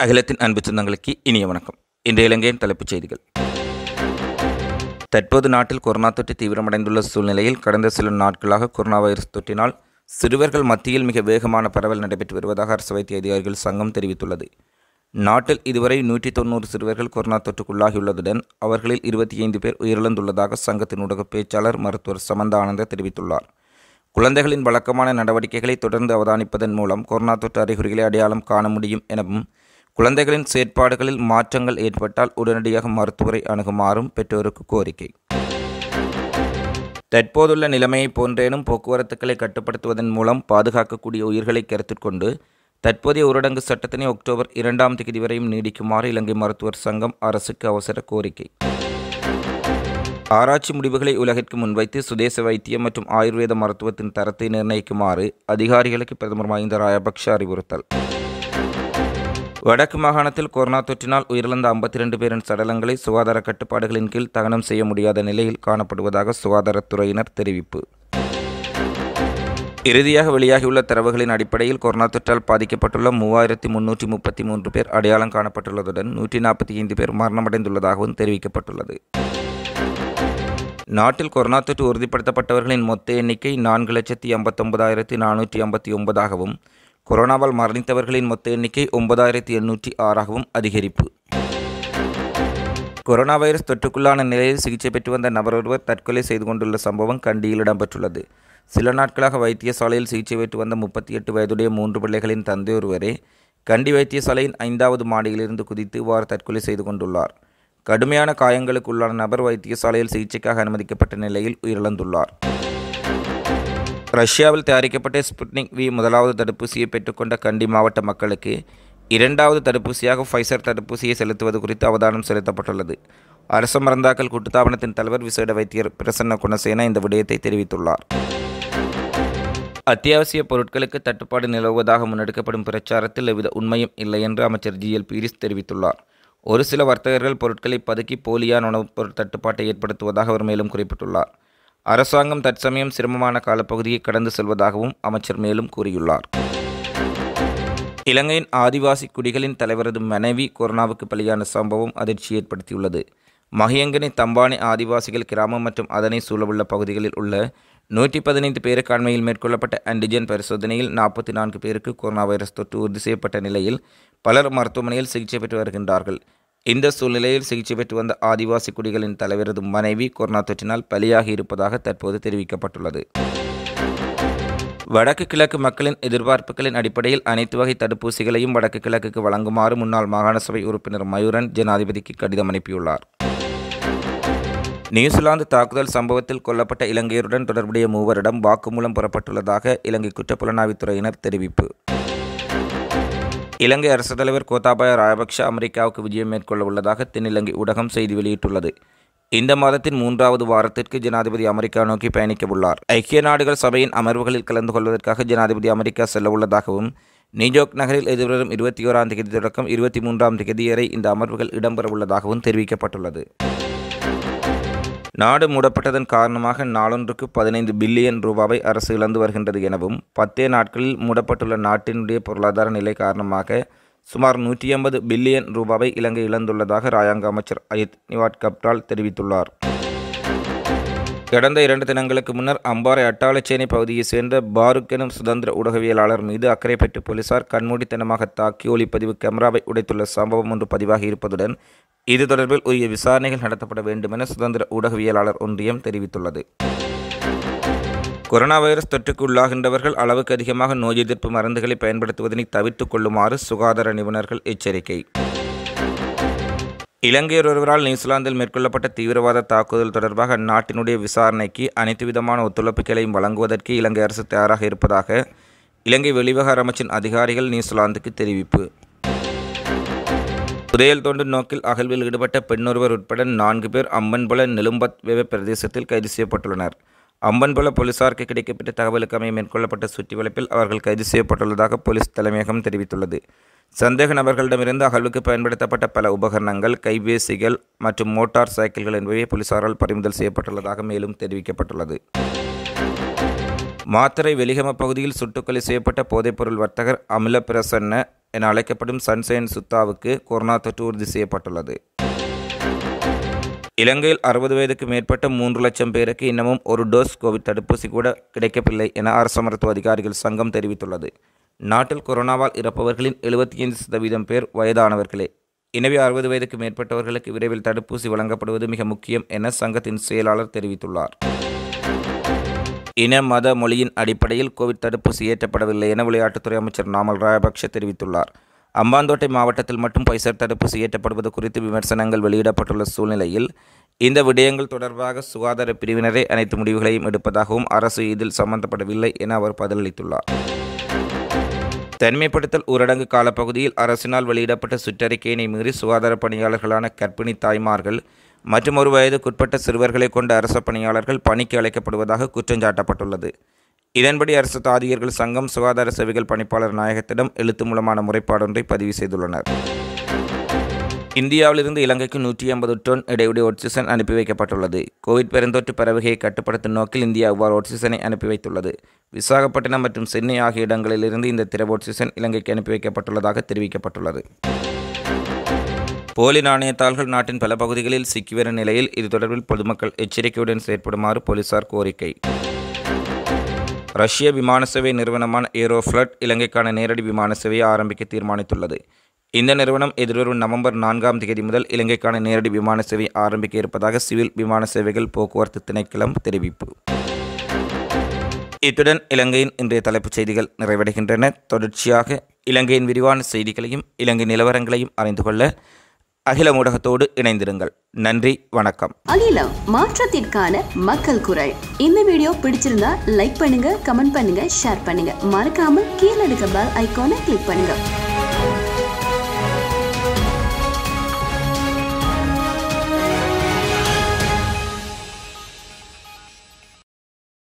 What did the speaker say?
அகிலத்தின் அன்பு சொந்தங்களுக்கு இனிய வணக்கம் இன்றைய இலங்கையின் தலைப்புச் செய்திகள் தற்போது நாட்டில் கொரோனா தொற்று தீவிரமடைந்துள்ள சூழ்நிலையில் கடந்த சில நாட்களாக கொரோனா வைரஸ் தொற்றினால் சிறுவர்கள் மத்தியில் மிக வேகமான பரவல் நடைபெற்று வருவதாக அரசு வைத்திய அதிகாரிகள் சங்கம் தெரிவித்துள்ளது நாட்டில் இதுவரை நூற்றி தொண்ணூறு சிறுவர்கள் கொரோனா தொற்றுக்குள்ளாகியுள்ளதுடன் அவர்களில் இருபத்தி ஐந்து பேர் உயிரிழந்துள்ளதாக சங்கத்தின் ஊடக பேச்சாளர் மருத்துவர் சமந்தா ஆனந்த தெரிவித்துள்ளார் குழந்தைகளின் வழக்கமான நடவடிக்கைகளை தொடர்ந்து அவதானிப்பதன் மூலம் கொரோனா தொற்று அறிகுறிகளை அடையாளம் காண முடியும் எனவும் குழந்தைகளின் செயற்பாடுகளில் மாற்றங்கள் ஏற்பட்டால் உடனடியாக மருத்துவரை அணுகுமாறும் பெற்றோருக்கு கோரிக்கை தற்போதுள்ள நிலைமையை போன்றேனும் போக்குவரத்துக்களை கட்டுப்படுத்துவதன் மூலம் பாதுகாக்கக்கூடிய உயிர்களை கருத்தில் கொண்டு தற்போதைய ஊரடங்கு சட்டத்தினை அக்டோபர் இரண்டாம் தேதி வரையும் நீடிக்குமாறு இலங்கை மருத்துவர் சங்கம் அரசுக்கு அவசர கோரிக்கை ஆராய்ச்சி முடிவுகளை உலகிற்கு முன்வைத்து சுதேச வைத்தியம் மற்றும் ஆயுர்வேத மருத்துவத்தின் தரத்தை நிர்ணயிக்குமாறு அதிகாரிகளுக்கு பிரதமர் மஹிந்த ராயபக்ஷ அறிவுறுத்தல் வடக்கு மாகாணத்தில் கொரோனா தொற்றினால் உயிரிழந்த ஐம்பத்தி ரெண்டு பேரின் சடலங்களை சுகாதார கட்டுப்பாடுகளின் கீழ் தகனம் செய்ய முடியாத நிலையில் காணப்படுவதாக சுகாதாரத்துறையினர் தெரிவிப்பு இறுதியாக வெளியாகியுள்ள தரவுகளின் அடிப்படையில் கொரோனா தொற்றால் பாதிக்கப்பட்டுள்ள மூவாயிரத்தி முன்னூற்றி முப்பத்தி மூன்று பேர் அடையாளம் காணப்பட்டுள்ளதுடன் நூற்றி நாற்பத்தி ஐந்து பேர் மரணமடைந்துள்ளதாகவும் தெரிவிக்கப்பட்டுள்ளது நாட்டில் கொரோனா தொற்று உறுதிப்படுத்தப்பட்டவர்களின் மொத்த எண்ணிக்கை நான்கு லட்சத்தி ஐம்பத்தொன்பதாயிரத்தி நானூற்றி ஐம்பத்தி ஒன்பதாகவும் கொரோனாவால் மரணித்தவர்களின் மொத்த எண்ணிக்கை ஒன்பதாயிரத்தி எண்ணூற்றி ஆறாகவும் அதிகரிப்பு கொரோனா வைரஸ் தொற்றுக்குள்ளான நிலையில் சிகிச்சை பெற்று வந்த நபர் ஒருவர் தற்கொலை செய்து கொண்டுள்ள சம்பவம் கண்டியில் இடம்பெற்றுள்ளது சில நாட்களாக வைத்தியசாலையில் சிகிச்சை பெற்று வந்த முப்பத்தி எட்டு வயதுடைய மூன்று பிள்ளைகளின் தந்தை ஒருவரே கண்டி வைத்தியசாலையின் ஐந்தாவது மாடியிலிருந்து குதித்து இவ்வாறு தற்கொலை செய்து கொண்டுள்ளார் கடுமையான காயங்களுக்கு உள்ளான நபர் வைத்தியசாலையில் சிகிச்சைக்காக அனுமதிக்கப்பட்ட நிலையில் உயிரிழந்துள்ளார் ரஷ்யாவில் தயாரிக்கப்பட்ட ஸ்புட்னிக் வி முதலாவது தடுப்பூசியை பெற்றுக்கொண்ட கண்டி மாவட்ட மக்களுக்கு இரண்டாவது தடுப்பூசியாக ஃபைசர் தடுப்பூசியை செலுத்துவது குறித்து அவதானம் செலுத்தப்பட்டுள்ளது அரசு மருந்தாக்கல் கூட்டுத்தாபனத்தின் தலைவர் விசேட வைத்தியர் பிரசன்ன குணசேன இந்த விடயத்தை தெரிவித்துள்ளார் அத்தியாவசிய பொருட்களுக்கு தட்டுப்பாடு நிலவுவதாக முன்னெடுக்கப்படும் பிரச்சாரத்தில் எவ்வித உண்மையும் இல்லை என்று அமைச்சர் ஜி எல் பீரிஸ் தெரிவித்துள்ளார் ஒரு சில வர்த்தகர்கள் பொருட்களை பதுக்கி போலியான உணவுப் பொருள் தட்டுப்பாட்டை ஏற்படுத்துவதாக அவர் மேலும் குறிப்பிட்டுள்ளார் அரசாங்கம் தற்சமயம் சிரமமான காலப்பகுதியை கடந்து செல்வதாகவும் அமைச்சர் மேலும் கூறியுள்ளார் இலங்கையின் ஆதிவாசி குடிகளின் தலைவரது மனைவி கொரோனாவுக்கு பலியான சம்பவம் அதிர்ச்சி ஏற்படுத்தியுள்ளது மகியங்கனி தம்பானி ஆதிவாசிகள் கிராமம் மற்றும் அதனை சூழவுள்ள பகுதிகளில் உள்ள நூற்றி பதினைந்து பேருக்கு அண்மையில் மேற்கொள்ளப்பட்ட ஆன்டிஜென் பரிசோதனையில் நாற்பத்தி நான்கு பேருக்கு கொரோனா வைரஸ் தொற்று உறுதி செய்யப்பட்ட நிலையில் பலர் மருத்துவமனையில் சிகிச்சை பெற்று வருகின்றார்கள் இந்த சூழ்நிலையில் சிகிச்சை பெற்று வந்த ஆதிவாசி குடிகளின் தலைவரது மனைவி கொரோனா தொற்றினால் பலியாகி இருப்பதாக தற்போது தெரிவிக்கப்பட்டுள்ளது வடக்கு கிழக்கு மக்களின் எதிர்பார்ப்புகளின் அடிப்படையில் அனைத்து வகை தடுப்பூசிகளையும் வடக்கு கிழக்குக்கு வழங்குமாறு முன்னாள் மாகாண சபை உறுப்பினர் மயூரன் ஜனாதிபதிக்கு கடிதம் அனுப்பியுள்ளார் நியூசிலாந்து தாக்குதல் சம்பவத்தில் கொல்லப்பட்ட இலங்கையருடன் தொடர்புடைய மூவரிடம் வாக்குமூலம் பெறப்பட்டுள்ளதாக இலங்கை குற்றப்புலனாய்வுத்துறையினர் தெரிவிப்பு இலங்கை அரசு தலைவர் கோத்தாபாய ராஜபக்ஷ அமெரிக்காவுக்கு விஜயம் மேற்கொள்ள உள்ளதாக தென்னிலங்கை ஊடகம் செய்தி வெளியிட்டுள்ளது இந்த மாதத்தின் மூன்றாவது வாரத்திற்கு ஜனாதிபதி அமெரிக்கா நோக்கி பயணிக்க உள்ளார் ஐக்கிய நாடுகள் சபையின் அமர்வுகளில் கலந்து கொள்வதற்காக ஜனாதிபதி அமெரிக்கா செல்ல உள்ளதாகவும் நியூயார்க் நகரில் எதிர்வரும் இருபத்தி ஓராம் தேதி தொடக்கம் இருபத்தி மூன்றாம் தேதி வரை இந்த அமர்வுகள் இடம்பெற உள்ளதாகவும் தெரிவிக்கப்பட்டுள்ளது நாடு மூடப்பட்டதன் காரணமாக நாளொன்றுக்கு பதினைந்து பில்லியன் ரூபாவை அரசு இழந்து வருகின்றது எனவும் பத்தே நாட்களில் மூடப்பட்டுள்ள நாட்டினுடைய பொருளாதார நிலை காரணமாக சுமார் நூற்றி ஐம்பது பில்லியன் ரூபாவை இலங்கை இழந்துள்ளதாக ராயாங்க அமைச்சர் அயித் நிவாட் கப்ரால் தெரிவித்துள்ளார் கடந்த இரண்டு தினங்களுக்கு முன்னர் அம்பாறை அட்டாளச்சேனை பகுதியைச் சேர்ந்த பாருக் எனும் சுதந்திர ஊடகவியலாளர் மீது அக்கறை பெற்று போலீசார் கண்மூடித்தனமாக தாக்கி ஒளிப்பதிவு கேமராவை உடைத்துள்ள சம்பவம் ஒன்று பதிவாகி இருப்பதுடன் இது தொடர்பில் உரிய விசாரணைகள் நடத்தப்பட வேண்டும் என சுதந்திர ஊடகவியலாளர் ஒன்றியம் தெரிவித்துள்ளது கொரோனா வைரஸ் தொற்றுக்கு உள்ளாகின்றவர்கள் அளவுக்கு அதிகமாக நோய் எதிர்ப்பு மருந்துகளை பயன்படுத்துவதனை தவிர்த்துக் கொள்ளுமாறு சுகாதார நிபுணர்கள் எச்சரிக்கை இலங்கையர் ஒருவரால் நியூசிலாந்தில் மேற்கொள்ளப்பட்ட தீவிரவாத தாக்குதல் தொடர்பாக அந்நாட்டினுடைய விசாரணைக்கு அனைத்து விதமான ஒத்துழைப்புகளையும் வழங்குவதற்கு இலங்கை அரசு தயாராக இருப்பதாக இலங்கை வெளிவகார அமைச்சின் அதிகாரிகள் நியூசிலாந்துக்கு தெரிவிப்பு புதையல் தோண்டும் நோக்கில் அகழ்வில் ஈடுபட்ட பெண்ணொருவர் உட்பட நான்கு பேர் அம்பன்புல நெலும்பத் வேவ பிரதேசத்தில் கைது செய்யப்பட்டுள்ளனர் அம்பன்புல போலீசாருக்கு கிடைக்கப்பட்ட தகவலுக்கு அமைய மேற்கொள்ளப்பட்ட சுற்றிவளைப்பில் அவர்கள் கைது செய்யப்பட்டுள்ளதாக போலீஸ் தலைமையகம் தெரிவித்துள்ளது சந்தேக நபர்களிடமிருந்து அகழ்வுக்கு பயன்படுத்தப்பட்ட பல உபகரணங்கள் கைபேசிகள் மற்றும் மோட்டார் சைக்கிள்கள் என்பவை போலீசாரால் பறிமுதல் செய்யப்பட்டுள்ளதாக மேலும் தெரிவிக்கப்பட்டுள்ளது மாத்தறை வெலிகம பகுதியில் சுட்டுக்கொலை செய்யப்பட்ட போதைப்பொருள் வர்த்தகர் அமில பிரசன்ன என அழைக்கப்படும் சன்சைன் சுத்தாவுக்கு கொரோனா தொற்று உறுதி செய்யப்பட்டுள்ளது இலங்கையில் அறுபது வயதுக்கு மேற்பட்ட மூன்று லட்சம் பேருக்கு இன்னமும் ஒரு டோஸ் கோவிட் தடுப்பூசி கூட கிடைக்கவில்லை என அரசு மருத்துவ அதிகாரிகள் சங்கம் தெரிவித்துள்ளது நாட்டில் கொரோனாவால் இறப்பவர்களின் எழுபத்தி ஐந்து சதவீதம் பேர் வயதானவர்களே எனவே அறுபது வயதுக்கு மேற்பட்டவர்களுக்கு விரைவில் தடுப்பூசி வழங்கப்படுவது மிக முக்கியம் என சங்கத்தின் செயலாளர் தெரிவித்துள்ளார் இன மத மொழியின் அடிப்படையில் கோவிட் தடுப்பூசி ஏற்றப்படவில்லை என விளையாட்டுத்துறை அமைச்சர் நாமல் ராயபக்ஷ தெரிவித்துள்ளார் அம்பாந்தோட்டை மாவட்டத்தில் மட்டும் பைசர் தடுப்பூசி ஏற்றப்படுவது குறித்து விமர்சனங்கள் வெளியிடப்பட்டுள்ள சூழ்நிலையில் இந்த விடயங்கள் தொடர்பாக சுகாதார பிரிவினரே அனைத்து முடிவுகளையும் எடுப்பதாகவும் அரசு இதில் சம்பந்தப்படவில்லை என அவர் பதிலளித்துள்ளார் தனிமைப்படுத்தல் ஊரடங்கு காலப்பகுதியில் அரசினால் வெளியிடப்பட்ட சுற்றறிக்கையினை மீறி சுகாதார பணியாளர்களான கர்ப்பிணி தாய்மார்கள் மற்றும் ஒரு வயதுக்குட்பட்ட சிறுவர்களை கொண்ட அரச பணியாளர்கள் பணிக்கு அழைக்கப்படுவதாக குற்றஞ்சாட்டப்பட்டுள்ளது இதன்படி அரசு தாதியர்கள் சங்கம் சுகாதார சேவைகள் பணிப்பாளர் நாயகத்திடம் எழுத்து மூலமான முறைப்பாடொன்றை பதிவு செய்துள்ளனர் இந்தியாவிலிருந்து இலங்கைக்கு நூற்றி ஐம்பது டன் இடைவெளி ஆக்சிஜன் அனுப்பி வைக்கப்பட்டுள்ளது கோவிட் பெருந்தொற்று பரவுகையை கட்டுப்படுத்தும் நோக்கில் இந்தியா இவ்வாறு ஆக்சிஜனை அனுப்பி வைத்துள்ளது விசாகப்பட்டினம் மற்றும் சென்னை ஆகிய இடங்களிலிருந்து இந்த திரவ ஆக்சிஜன் இலங்கைக்கு அனுப்பி வைக்கப்பட்டுள்ளதாக தெரிவிக்கப்பட்டுள்ளது போலி நாணயத்தாள்கள் நாட்டின் பல பகுதிகளில் சிக்கி வரும் நிலையில் இது தொடர்பில் பொதுமக்கள் எச்சரிக்கையுடன் செயற்படுமாறு போலீசார் கோரிக்கை ரஷ்ய விமான சேவை நிறுவனமான ஏரோஃப்ளட் இலங்கைக்கான நேரடி விமான சேவையை ஆரம்பிக்க தீர்மானித்துள்ளது இந்த நிறுவனம் எதிர்வரும் நவம்பர் நான்காம் தேதி முதல் இலங்கைக்கான நேரடி விமான சேவை ஆரம்பிக்க இருப்பதாக சிவில் விமான சேவைகள் போக்குவரத்து திணைக்களம் தெரிவிப்பு இத்துடன் இலங்கையின் இன்றைய தலைப்புச் செய்திகள் நிறைவடைகின்றன தொடர்ச்சியாக இலங்கையின் விரிவான செய்திகளையும் இலங்கை நிலவரங்களையும் அறிந்து கொள்ள அகில ஊடகத்தோடு இணைந்திருங்கள் நன்றி வணக்கம் அகிலம் மாற்றத்திற்கான மக்கள் குரல் இந்த வீடியோ பிடிச்சிருந்தா லைக் பண்ணுங்க கமெண்ட் பண்ணுங்க ஷேர் பண்ணுங்க மறக்காம கீழே இருக்க பெல் ஐகானை கிளிக் பண்ணுங்க